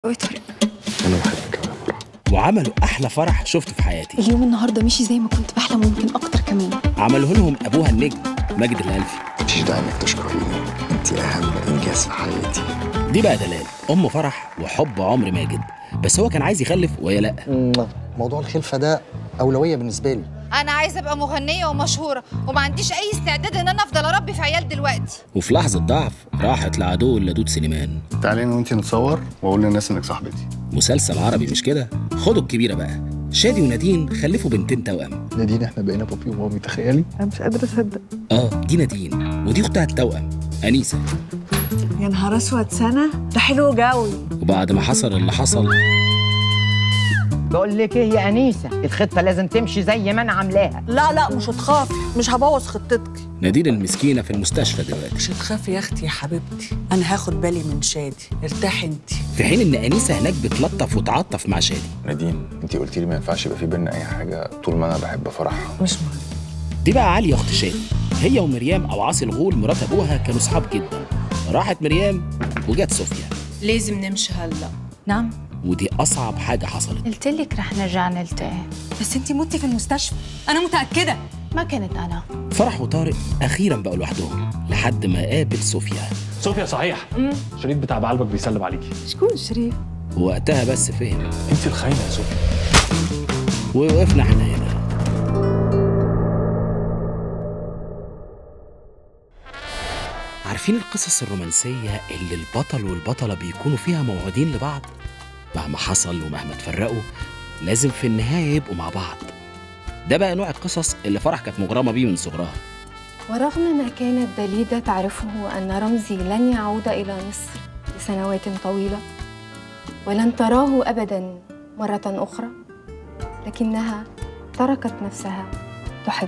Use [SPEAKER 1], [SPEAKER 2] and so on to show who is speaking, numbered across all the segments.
[SPEAKER 1] قوي طارق
[SPEAKER 2] انا بحبك قوي يا فرح
[SPEAKER 3] وعملوا احلى فرح شفته في حياتي
[SPEAKER 1] اليوم النهارده مشي زي ما كنت بحلم ممكن اكتر كمان
[SPEAKER 3] عملوه لهم ابوها النجم ماجد الالفي
[SPEAKER 2] مفيش داعي انك تشكريني انت اهم انجاز في حياتي
[SPEAKER 3] دي بقى دلال ام فرح وحب عمر ماجد بس هو كان عايز يخلف وهي لا
[SPEAKER 4] موضوع الخلفه ده اولويه بالنسبه لي
[SPEAKER 5] انا عايزه ابقى مغنيه ومشهوره وما عنديش اي استعداد ان انا افضل اربي في عيال دلوقتي
[SPEAKER 3] وفي لحظه ضعف راحت لعدو اللدود سليمان
[SPEAKER 2] تعالي انا وانت نتصور واقول للناس انك صاحبتي
[SPEAKER 3] مسلسل عربي مش كده خدوا الكبيره بقى شادي ونادين خلفوا بنتين توأم
[SPEAKER 2] نادين احنا بقينا بابي ومامي تخيلي
[SPEAKER 6] انا مش قادره اصدق
[SPEAKER 3] اه دي نادين ودي اختها التوأم انيسه
[SPEAKER 6] يا نهار اسود سنه ده حلو قوي
[SPEAKER 3] وبعد ما حصل اللي حصل
[SPEAKER 7] بقول لك ايه يا انيسه الخطه لازم تمشي زي ما انا عاملاها
[SPEAKER 6] لا لا مش هتخافي مش هبوظ خطتك
[SPEAKER 3] نادين المسكينه في المستشفى دلوقتي
[SPEAKER 6] مش هتخافي يا اختي يا حبيبتي انا هاخد بالي من شادي ارتاحي انت
[SPEAKER 3] في حين ان انيسه هناك بتلطف وتعطف مع شادي
[SPEAKER 8] نادين انت قلتي لي ما ينفعش يبقى في بينا اي حاجه طول ما انا بحب فرح
[SPEAKER 6] مش مهم
[SPEAKER 3] دي بقى عاليه اخت شادي هي ومريم او عاصي الغول مرات ابوها كانوا صحاب جدا راحت مريم وجت صوفيا
[SPEAKER 9] لازم نمشي هلا
[SPEAKER 1] نعم
[SPEAKER 3] ودي اصعب حاجه حصلت
[SPEAKER 5] قلت لك رح نرجع نلتقي
[SPEAKER 9] بس انتي متي في المستشفى انا متاكده
[SPEAKER 5] ما كانت انا
[SPEAKER 3] فرح وطارق اخيرا بقوا لوحدهم لحد ما قابل صوفيا
[SPEAKER 10] صوفيا صحيح شريف بتاع بعلبك بيسلم عليكي
[SPEAKER 6] شكون شريف
[SPEAKER 3] وقتها بس فهم
[SPEAKER 10] انت الخاينه يا صوفيا
[SPEAKER 3] ووقفنا احنا هنا عارفين القصص الرومانسية اللي البطل والبطلة بيكونوا فيها موعودين لبعض مهما حصل ومهما اتفرقوا لازم في النهاية يبقوا مع بعض ده بقى نوع القصص اللي فرح كانت مغرمة بيه من صغرها
[SPEAKER 11] ورغم ما كانت دليدة تعرفه أن رمزي لن يعود إلى مصر لسنوات طويلة ولن تراه أبدا مرة أخرى لكنها تركت نفسها تحب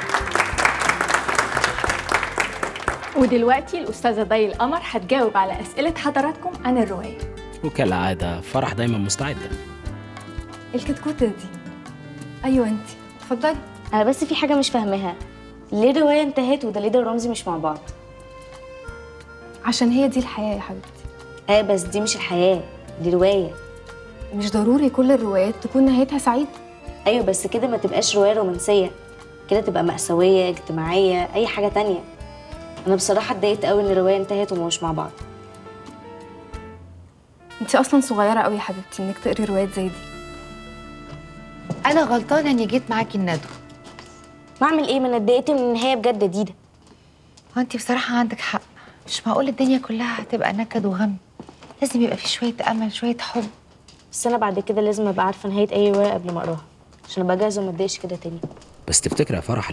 [SPEAKER 12] ودلوقتي الأستاذة ضي القمر هتجاوب على أسئلة حضراتكم عن الرواية
[SPEAKER 3] وكالعادة فرح دايما مستعدة
[SPEAKER 11] الكتكوتة دي أيوة أنت اتفضلي
[SPEAKER 12] أنا بس في حاجة مش فاهماها ليه الرواية انتهت ودليل ورمزي مش مع بعض؟
[SPEAKER 11] عشان هي دي الحياة يا حبيبتي
[SPEAKER 12] أيوة بس دي مش الحياة دي رواية
[SPEAKER 11] مش ضروري كل الروايات تكون نهايتها سعيدة
[SPEAKER 12] أيوة بس كده ما تبقاش رواية رومانسية كده تبقى مأساوية اجتماعية أي حاجة تانية أنا بصراحة اتضايقت قوي إن الرواية انتهت وما مش مع بعض
[SPEAKER 11] أنت أصلا صغيرة قوي يا حبيبتي إنك تقري روايات زي دي
[SPEAKER 5] انا غلطانه اني جيت معاكي الندوه
[SPEAKER 12] بعمل إيه ما أنا اتضايقت من النهاية بجد ديدة
[SPEAKER 5] هو انت بصراحه عندك حق مش معقول الدنيا كلها هتبقى نكد وغم لازم يبقى في شويه امل شويه حب
[SPEAKER 12] بس أنا بعد كده لازم أبقى عارفة نهاية أي رواية قبل ما أقراها عشان أبقى جاهزة وما أتضايقش كده تاني
[SPEAKER 3] بس تفتكر يا فرح